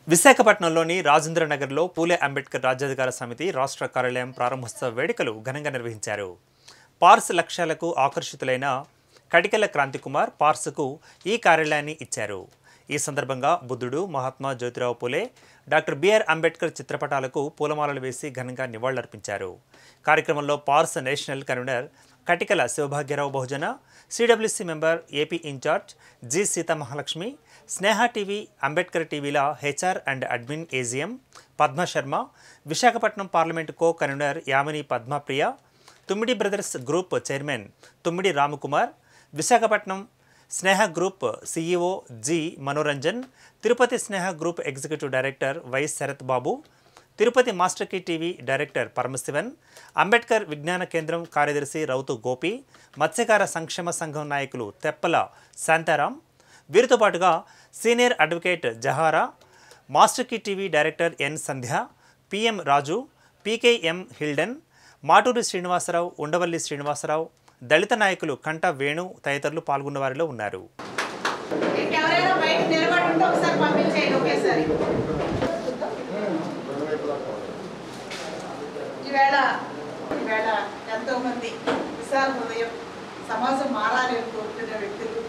విశాఖపట్నంలోని రాజేంద్ర నగర్లో పూలే అంబేద్కర్ రాజ్యాధికార సమితి రాష్ట్ర కార్యాలయం ప్రారంభోత్సవ వేడుకలు ఘనంగా నిర్వహించారు పార్స్ లక్ష్యాలకు ఆకర్షితులైన కటికల క్రాంతికుమార్ పార్స్కు ఈ కార్యాలయాన్ని ఇచ్చారు ఈ సందర్భంగా బుద్ధుడు మహాత్మా జ్యోతిరావు పూలే డాక్టర్ బిఆర్ అంబేద్కర్ చిత్రపటాలకు పూలమాలలు వేసి ఘనంగా నివాళులర్పించారు కార్యక్రమంలో పార్స్ national convener Katikala Shivabhagyarao Bahujana CWC member AP in-charge G Seethamahalakshmi Sneha TV Ambedkar టీవీల HR and admin AGM Padma Sharma Visakhapatnam parliament co convener Yamini Padmapriya Tummidi brothers group chairman Tummidi Ramakumar Visakhapatnam Sneha group CEO G Manoranjan Tirupati Sneha group executive director Y Sarath Babu Tirupati Master Key TV director Paramasivan Ambedkar విజ్ఞాన కేంద్రం కార్యదర్శి రౌతు గోపి మత్స్యకార సంక్షేమ సంఘం నాయకులు తెప్పల శాంతారాం వీరితో పాటుగా senior advocate Jahara Master Key TV director N Sandhya PM Raju PKM హిల్డన్ మాటూరి శ్రీనివాసరావు ఉండవల్లి శ్రీనివాసరావు దళిత నాయకులు కంట వేణు తదితరులు పాల్గొన్న వారిలో ఉన్నారు ఎవరైనా బయట నిలబడి ఉంటే ఒకసారి పంపించేయండి ఒకేసారి ఈవేళ ఈవేళ ఎంతో మంది విశాల హృదయం సమాజం మారాలి అని కోరుకునే వ్యక్తులు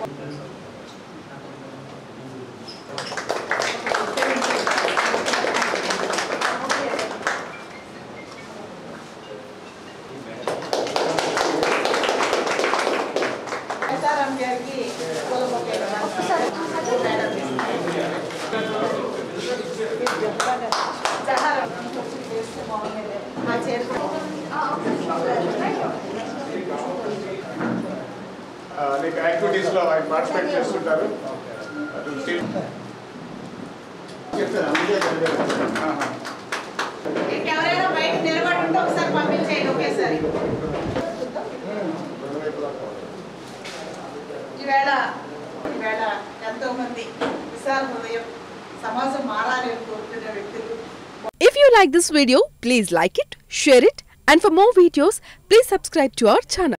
ఎస్ఆర్ఎం గారికి పూలబొకే సహారం చేస్తే బాగుండేది ఆ చేరుకో నీకు యాక్టివిటీస్ లో ఆయన పార్టిసిపేట్ చేస్తుంటారు అటు స్టీల్ ఆహా. ఎవరైనా బయట నిలబడి ఉంటే ఒకసారి పంపించేయండి ఒకేసారి ఈవేళ ఈవేళ ఎంతో మంది విశాల హృదయం సమాజం మారాలి అని కోరుకునే వ్యక్తులు If you like this video, please like it, share it, and for more videos, please subscribe to our channel.